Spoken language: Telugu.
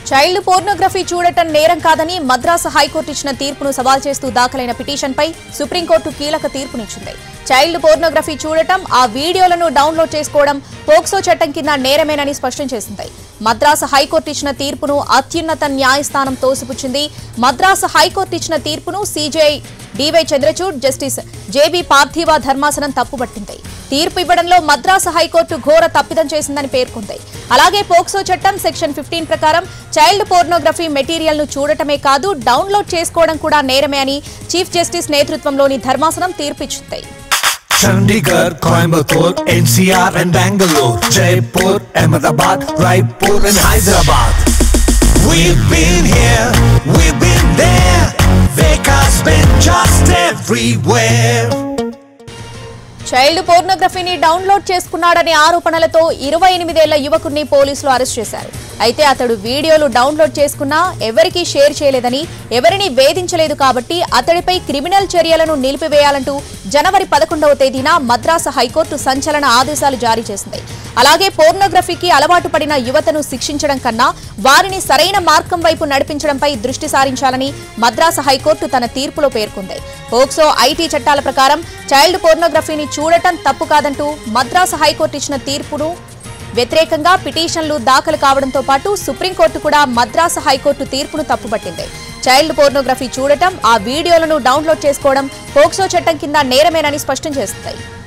చైల్డ్ పోర్నోగ్రఫీ చూడటం నేరం కాదని మద్రాసు హైకోర్టు ఇచ్చిన తీర్పును సవాల్ చేస్తూ దాఖలైన పిటిషన్పై సుప్రీంకోర్టు కీలక తీర్పునిచ్చింది చైల్డ్ పోర్నోగ్రఫీ చూడటం ఆ వీడియోలను డౌన్లోడ్ చేసుకోవడం పోక్సో చట్టం కింద నేరమేనని స్పష్టం చేసింది మద్రాసు హైకోర్టు ఇచ్చిన తీర్పును అత్యున్నత న్యాయస్థానం తోసిపుచ్చింది మద్రాసు హైకోర్టు ఇచ్చిన తీర్పును CJI DY Chandrachud justice JB Parthiva ధర్మాసనం తప్పుపట్టింది తీర్పు ఇవ్వడంలో మద్రాసు హైకోర్టు ఘోర తప్పిదం చేసిందని పేర్కొంది అలాగే పోక్సో చట్టం సెక్షన్ ఫిఫ్టీన్ ప్రకారం చైల్డ్ పోర్నోగ్రఫీ మెటీరియల్ ను చూడటమే కాదు డౌన్లోడ్ చేసుకోవడం కూడా నేరమే అని చీఫ్ జస్టిస్ నేతృత్వంలోని ధర్మాసనం తీర్పిచ్చింది Chandigarh, Coimbatore, NCR and Bangalore, Jaipur, Ahmedabad, Raipur and Hyderabad. We've been here, we've been there. Vekas been just everywhere. Child పోర్నోగ్రఫీని డౌన్లోడ్ చేసుకున్నాడనే ఆరోపణలతో ఇరవై ఎనిమిదేళ్ల యువకుడిని పోలీసులు అరెస్ట్ చేశారు అయితే అతడు వీడియోలు డౌన్లోడ్ చేసుకున్నా ఎవరికీ షేర్ చేయలేదని ఎవరిని వేధించలేదు కాబట్టి అతడిపై క్రిమినల్ చర్యలను నిలిపివేయాలంటూ జనవరి పదకొండవ తేదీన మద్రాసు హైకోర్టు సంచలన ఆదేశాలు జారీ చేసింది అలాగే పోర్నోగ్రఫీకి అలవాటు పడిన యువతను శిక్షించడం కన్నా వారిని సరైన మార్గం వైపు నడిపించడంపై దృష్టి సారించాలని మద్రాసు హైకోర్టు తన తీర్పులో పేర్కొంది పోక్సో ఐటీ చట్టాల ప్రకారం చైల్డ్ పోర్నోగ్రఫీని చూడటం తప్పు కాదంటూ మద్రాసు హైకోర్టు ఇచ్చిన తీర్పును వ్యతిరేకంగా పిటిషన్లు దాఖలు కావడంతో పాటు సుప్రీంకోర్టు కూడా మద్రాసు హైకోర్టు తీర్పును తప్పుపట్టింది చైల్డ్ పోర్నోగ్రఫీ చూడటం ఆ వీడియోలను డౌన్లోడ్ చేసుకోవడం పోక్సో చట్టం కింద నేరమేనని స్పష్టం చేస్తుంది